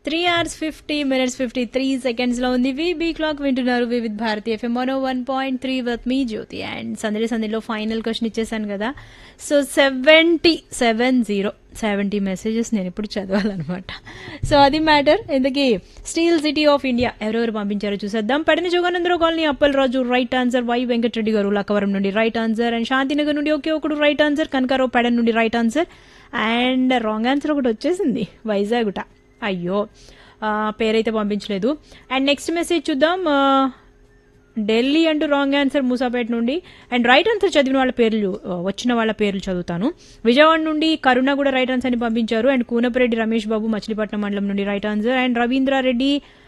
three hours fifty minutes fifty three సెకండ్స్లో ఉంది విబీ క్లాక్ వింటున్నారు వివిధ్ భారతి ఎఫ్ఎం మనో వన్ పాయింట్ త్రీ విత్ మీ జ్యోతి అండ్ సందడి సందడిలో ఫైనల్ క్వశ్చన్ ఇచ్చేసాను కదా so seventy seven zero seventy messages నేను ఇప్పుడు చదవాలన్నమాట సో అది మ్యాటర్ ఎందుకీ స్టీల్ సిటీ ఆఫ్ ఇండియా ఎవరెవరు పంపించారో చూసేద్దాం పడిన Joganandarao colony Appalaraju right answer Y Venkatareddy garu Lakkavaram నుండి రైట్ ఆన్సర్ అండ్ శాంతినగర్ నుండి ఒకే ఒకడు రైట్ ఆన్సర్ కనకారావు పెడన్ నుండి right answer and wrong answer ఒకటి వచ్చేసింది వైజాగుట అయ్యో ఆ, పేరైతే పంపించలేదు అండ్ నెక్స్ట్ మెసేజ్ చూద్దాం ఆ, ఢిల్లీ అంటూ రాంగ్ ఆన్సర్ మూసాపేట నుండి అండ్ రైట్ ఆన్సర్ చదివిన వాళ్ళ పేర్లు ఆ, వచ్చిన వాళ్ళ పేర్లు చదువుతాను విజయవాడ నుండి కరుణ కూడా రైట్ ఆన్సర్ అని పంపించారు అండ్ కూనపరెడ్డి రమేష్ బాబు మచిలీపట్నం మండలం నుండి రైట్ ఆన్సర్ అండ్ రవీంద్రారెడ్డి